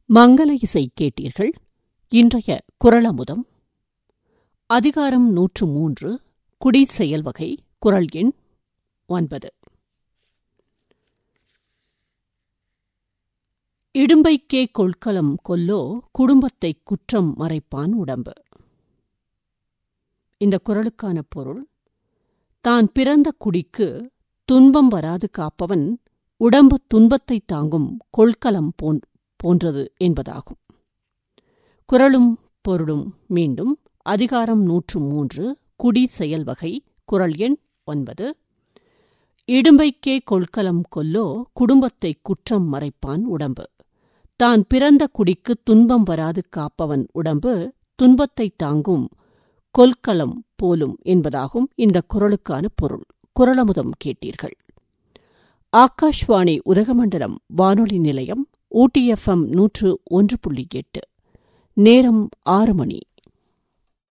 மங்கள இசை கேட்டீர்கள் இன்றைய குரலமுதம் அதிகாரம் நூற்று மூன்று குடி செயல் வகை குரல் எண் ஒன்பது இடும்பைக்கே கொள்கலம் கொல்லோ குடும்பத்தைக் குற்றம் மறைப்பான் உடம்பு இந்த குரலுக்கான பொருள் தான் பிறந்த குடிக்கு துன்பம் வராது காப்பவன் உடம்பு துன்பத்தை தாங்கும் கொள்கலம் போன் போன்றது என்பதாகும் குரலும் பொருளும் மீண்டும் அதிகாரம் நூற்று மூன்று குடி செயல் வகை குரல் எண் ஒன்பது இடும்பைக்கே கொள்கலம் கொல்லோ குடும்பத்தை குற்றம் மறைப்பான் உடம்பு தான் பிறந்த குடிக்கு துன்பம் வராது காப்பவன் உடம்பு துன்பத்தை தாங்கும் கொல்கலம் போலும் என்பதாகும் இந்த குரலுக்கான பொருள் குரலமுதம் கேட்டீர்கள் ஆகாஷ்வாணி உதகமண்டலம் வானொலி நிலையம் ஊட்டி எஃப்எம் நூற்று ஒன்று புள்ளி எட்டு நேரம் ஆறு மணி